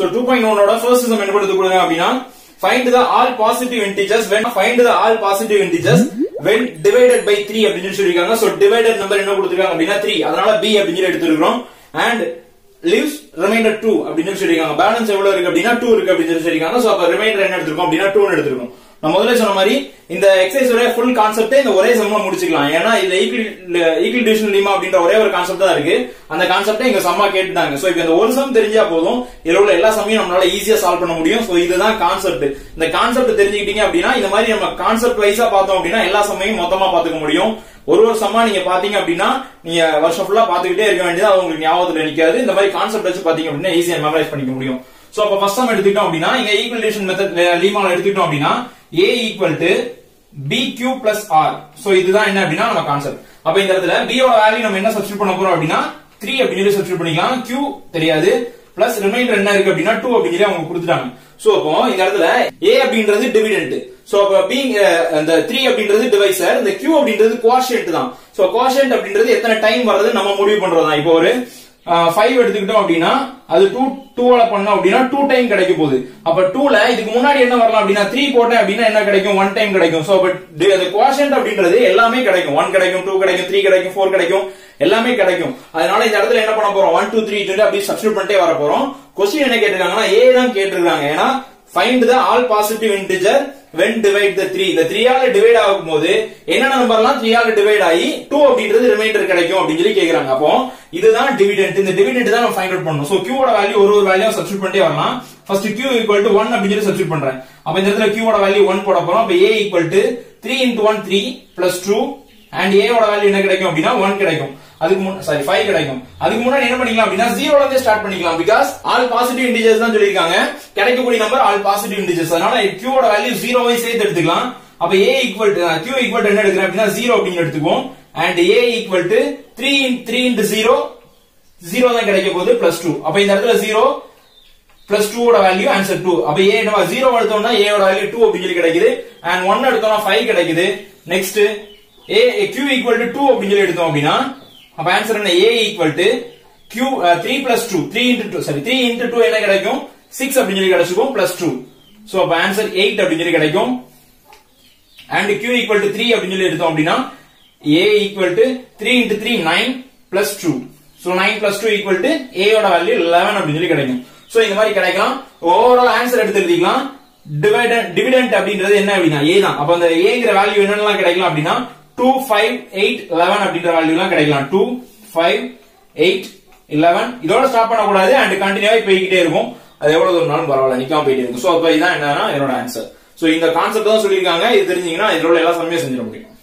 so two point ஒனோட first sum என்ன பண்ணுறது கொடுங்க அப்படின்னா find the all positive integers when find the all positive integers when divided by 3 அப்படின்னு சொல்லிருக்காங்க சோ divided நம்பர் என்ன கொடுத்திருக்காங்க அப்படின்னா 3 அதனால b அப்படின்னு சொல்லி எடுத்துக்கிறோம் and leaves remainder 2 அப்படின்னு சொல்லிருக்காங்க பேலன்ஸ் எவ்வளவு இருக்கு அப்படின்னா 2 இருக்கு அப்படின்னு சொல்லி சொல்லிருக்காங்க சோ அப்ப ரிமைண்டர் என்ன எடுத்திருக்கோம் அப்படின்னா 2 னு எடுத்திருக்கோம் நான் முதல்ல சொன்ன மாதிரி இந்த எக்ஸசைஸ் உடைய ஃபுல் கான்செப்டே இந்த ஒரே சம்மா முடிச்சுக்கலாம் ஏன்னா இது ஈக்குவல் ஈக்குவல் டிவிஷன் லீமா அப்படின்ற ஒரே ஒரு கான்செப்ட் தான் இருக்கு அந்த கான்செப்டே இங்க சம்மா கேட்டுட்டாங்க சோ இப்போ இந்த ஒரு சம் தெரிஞ்சா போதும் இதுல உள்ள எல்லா சம்மையும் நம்மளால ஈஸியா சால்வ் பண்ண முடியும் சோ இதுதான் கான்செப்ட் இந்த கான்செப்ட் தெரிஞ்சுக்கிட்டீங்க அப்படின்னா இந்த மாதிரி நம்ம கான்செப்ட் வைஸா பார்த்தோம் அப்படின்னா எல்லா சம்மையும் மொத்தமா பாத்துக்க முடியும் ஒரு ஒரு சம்மா நீங்க பாத்தீங்க அப்படின்னா நீங்க வருஷம் ஃபுல்லா பாத்துக்கிட்டே இருக்க வேண்டியது அது உங்களுக்கு ஞாபகத்துல நிக்காது இந்த மாதிரி கான்செப்ட் வச்சு பாத்தீங்க அப்படின்னா ஈஸியா மெமரைஸ் பண்ணிக்க முடியும் சோ அப்ப ஃபர்ஸ்ட் சம் எடுத்துக்கிட்டோம் அப்படின்னா இங்க ஈக்குவல் டிவிஷன் மெத்தட் லீமால எடுத்துக்கிட்டோம் அப்படின்னா a equal to bq plus r so இதுதான் என்ன அப்படின்னா நம்ம கான்செப்ட் அப்ப இந்த இடத்துல b யோட வேல்யூ நம்ம என்ன சப்ஸ்டிட் பண்ண போறோம் அப்படின்னா 3 அப்படின்னு சொல்லி சப்ஸ்டிட் பண்ணிக்கலாம் q தெரியாது பிளஸ் ரிமைண்டர் என்ன இருக்கு அப்படின்னா 2 அப்படின்னு சொல்லி அவங்க கொடுத்துட்டாங்க சோ அப்போ இந்த இடத்துல a அப்படின்றது டிவிடெண்ட் சோ அப்ப b அந்த 3 அப்படின்றது டிவைசர் இந்த q அப்படின்றது குவாஷியன்ட் தான் சோ குவாஷியன்ட் அப்படின்றது எத்தனை டைம் வர்றது நம்ம முடிவு பண்றோம் இப்போ ஒரு ஃபைவ் எடுத்துக்கிட்டோம் அப்படின்னா அது டூ டூவால பண்ணோம் அப்படின்னா டூ டைம் கிடைக்க போகுது அப்ப டூல இதுக்கு முன்னாடி என்ன வரலாம் அப்படின்னா த்ரீ போட்டேன் அப்படின்னா என்ன கிடைக்கும் ஒன் டைம் கிடைக்கும் சோ அந்த குவாஷன்ட் அப்படின்றது எல்லாமே கிடைக்கும் ஒன் கிடைக்கும் டூ கிடைக்கும் த்ரீ கிடைக்கும் ஃபோர் கிடைக்கும் எல்லாமே கிடைக்கும் அதனால இந்த இடத்துல என்ன பண்ண போறோம் ஒன் டூ த்ரீ அப்படி சப்ஸ்டியூட் பண்ணிட்டே வர போறோம் கொஸ்டின் என்ன கேட்டிருக்காங்கன்னா ஏ தான் கேட்டிருக்காங்க ஏன்னா find the all positive integer when divide the 3 இந்த 3 ஆல டிவைட் ஆகும்போது என்னென்ன நம்பர்லாம் 3 ஆல டிவைட் ஆகி 2 அப்படின்றது ரிமைண்டர் கிடைக்கும் அப்படின்னு சொல்லி கேக்குறாங்க அப்போ இதுதான் டிவிடெண்ட் இந்த டிவிடெண்ட் தான் நம்ம ஃபைண்ட் அவுட் பண்ணணும் சோ q ஓட வேல்யூ ஒரு ஒரு வேல்யூ சப்ஸ்டிட் பண்ணிட்டே வரலாம் ஃபர்ஸ்ட் q ஈக்குவல் டு 1 அப்படின்னு சொல்லி சப்ஸ்டிட் பண்றேன் அப்ப இந்த இடத்துல q ஓட வேல்யூ 1 போட போறோம் அப்ப a equal to 3 into 1 3 plus 2 and a ஓட வேல்யூ என்ன கிடைக்கும் அப்படின்னா 1 கிடைக்கும் அதுக்கு முன் சாரி 5 கிடைக்கும் அதுக்கு முன்னாடி என்ன பண்ணிக்கலாம் அப்படின்னா 0 ல இருந்து ஸ்டார்ட் பண்ணிக்கலாம் பிகாஸ் ஆல் பாசிட்டிவ் இன்டிஜர்ஸ் தான் சொல்லிருக்காங்க கிடைக்கக்கூடிய நம்பர் ஆல் பாசிட்டிவ் இன்டிஜர்ஸ் அதனால q ஓட வேல்யூ 0 வை சேர்த்து எடுத்துக்கலாம் அப்ப a equal to q equal to என்ன எடுக்கிறேன் அப்படின்னா 0 அப்படின்னு எடுத்துக்குவோம் and a equal to 3 3 into 0 0 தான் கிடைக்க போகுது பிளஸ் 2 அப்ப இந்த இடத்துல 0 பிளஸ் 2 ஓட வேல்யூ ஆன்சர் 2 அப்ப a என்னவா 0 எடுத்தோம்னா a ஓட வேல்யூ 2 அப்படின்னு சொல்லி கிடைக்குது and 1 எடுத்தோம்னா 5 கிடைக்குது next a q equal to 2 அப்படின்னு சொல்லி எடுத்தோம் அப்படின்னா அப்ப ஆன்சர் என்ன a equal to q 3 plus 2 3 into 2 sorry 3 into 2 என்ன கிடைக்கும் 6 அப்படின்னு சொல்லி கிடைச்சிக்கும் பிளஸ் 2 சோ அப்ப ஆன்சர் 8 அப்படின்னு சொல்லி கிடைக்கும் and q ஈக்குவல் டு 3 அப்படின்னு சொல்லி எடுத்தோம் அப்படின்னா a equal to 3 into 3 9 plus 2 so 9 plus 2 equal to a யோட வேல்யூ 11 அப்படின்னு சொல்லி கிடைக்கும் சோ இந்த மாதிரி கிடைக்கலாம் ஓவரால் ஆன்சர் எடுத்து எழுதிக்கலாம் டிவைடன் டிவிடெண்ட் அப்படின்றது என்ன அப்படின்னா a தான் அப்ப அந்த ஏங்கிற வேல்யூ என்னென்னலாம் கிடைக்கலாம் அப்படின்னா 2 5 8 11 அப்படின்ற வேல்யூ எல்லாம் கிடைக்கலாம் 2 5 8 11 இதோட ஸ்டாப் பண்ண கூடாது அண்ட் கண்டினியூவா போய்கிட்டே இருக்கும் அது எவ்வளவு தூரம்னாலும் பரவாயில்ல நிக்காம போயிட்டே இருக்கும் சோ அப்ப இதான் என்னன்னா என்னோட ஆன்சர் சோ இந்த கான்செப்ட் தான் சொல்லியிருக்காங்க இது தெரிஞ்சீங்கன்னா இதோட எல்லா சமயம் செஞ்சிட முடியும்